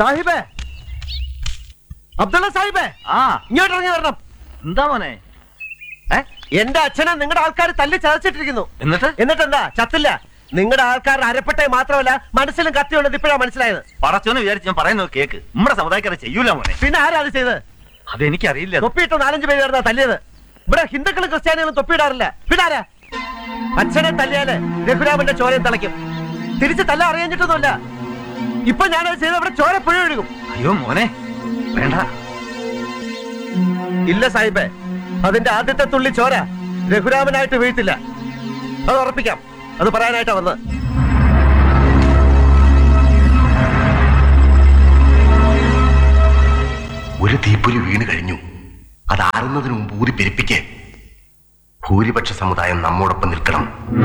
സാഹിബേ അബ്ദുള്ള സാഹിബേ ആ ഇങ്ങോട്ട് ഇറങ്ങി വരണം എന്താ മോനെ ഏ എന്റെ അച്ഛനെ നിങ്ങളുടെ ആൾക്കാർ തല്ലി ചതച്ചിട്ടിരിക്കുന്നു എന്നിട്ട് എന്നിട്ട് എന്താ ചത്തില്ല നിങ്ങളുടെ ആൾക്കാരുടെ അരപ്പട്ടയെ മാത്രമല്ല മനസ്സിലും കത്തിയുള്ളത് ഇപ്പോഴാ മനസ്സിലായത് പറച്ചോന്ന് വിചാരിച്ച് ഞാൻ പറയുന്നത് കേക്ക് നമ്മുടെ സമുദായക്കാരെ ചെയ്യൂല മോനെ പിന്നെ ആരാ അത് ചെയ്തത് അതെനിക്കറിയില്ല തൊപ്പിയിട്ട് നാലഞ്ച് പേര് ചേർന്നാ തല്ലിയത് ഇവിടെ ഹിന്ദുക്കളും ക്രിസ്ത്യാനികളും തൊപ്പിയിടാറില്ല പിന്നെ ആരാ അച്ഛനെ തല്ലിയാല് രഘുരാമന്റെ ചോരയും തിളയ്ക്കും തിരിച്ച് തല്ല അറിയാഞ്ഞിട്ടൊന്നുമല്ല ഇപ്പൊ ഞാനത് ചെയ്ത ഇവിടെ ചോര പുഴ ഒഴുകും അയ്യോ മോനെ വേണ്ട ഇല്ല സാഹിബേ അതിന്റെ ആദ്യത്തെ തുള്ളി ചോര രഘുരാമനായിട്ട് വീഴ്ത്തില്ല അത് ഉറപ്പിക്കാം അത് പറയാനായിട്ടാ വന്നത് ഒരു തീപ്പൊരി വീണ് കഴിഞ്ഞു അത് ആറുന്നതിന് മുമ്പ് ഊതി പെരുപ്പിക്ക് ഭൂരിപക്ഷ സമുദായം നമ്മോടൊപ്പം നിൽക്കണം